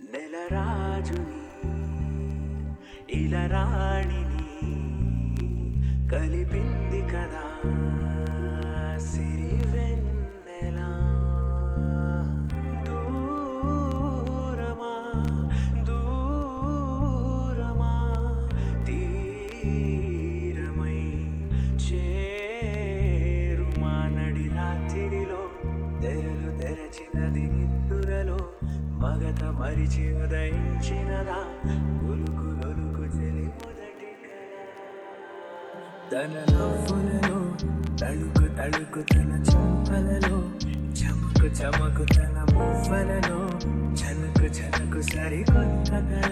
నెలరాజుని ఇలరాణిని కలిపింది కదా సిరి వెన్నెలా దూరమా దూరమా తీరమై చేరుమా నడి రాత్రిలో తెరలు తెరచినది నిద్దురలో మగత మరిచి ఉదయించినదా ఉలుకు లొలుకు చెలి మొదటి కల తన నవ్వులలో తళుకు తళుకు తన చెంపలలో చమకు చమకు తన మువ్వలలో చనుకు చనుకు సరికొత్త కళ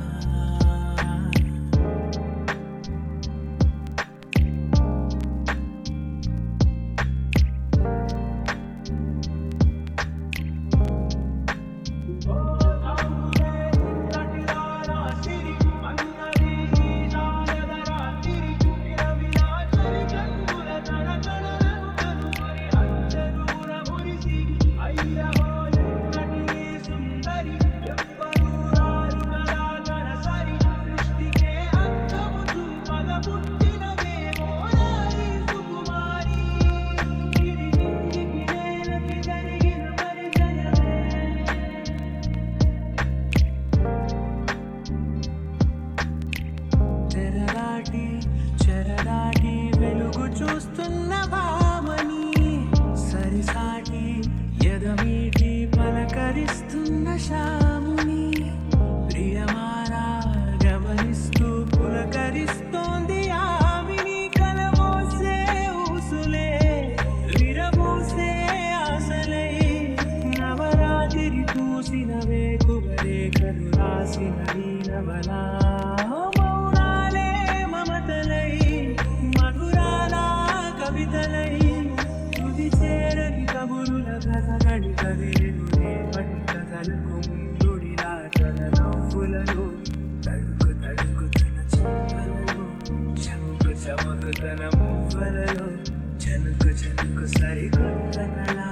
చెరదాటి చెరదాటి వెలుగు చూస్తున్న భామని సరిసాటి ఎదమీటి పలకరిస్తున్న శాముని ప్రియమారా గమనిస్తూ పులకరిస్తోంది ఆవిని కలమోసే ఊసులే విరమూసే ఆశలై నవరాత్రి పూసిన వేకువరేఖలు రాసిన వీరవలా మౌనాలే మమతలై మధురాల కవితలై తుది చేరని కబురుల కథగడి కదిలిను రేపటి కథలకు ముందుడిలా తన నవ్వులలో తడుకు తడుకు తన చింతలలో చముకు చమకు తన మువ్వలలో చనుకు చనుకు సరికొత్త కళ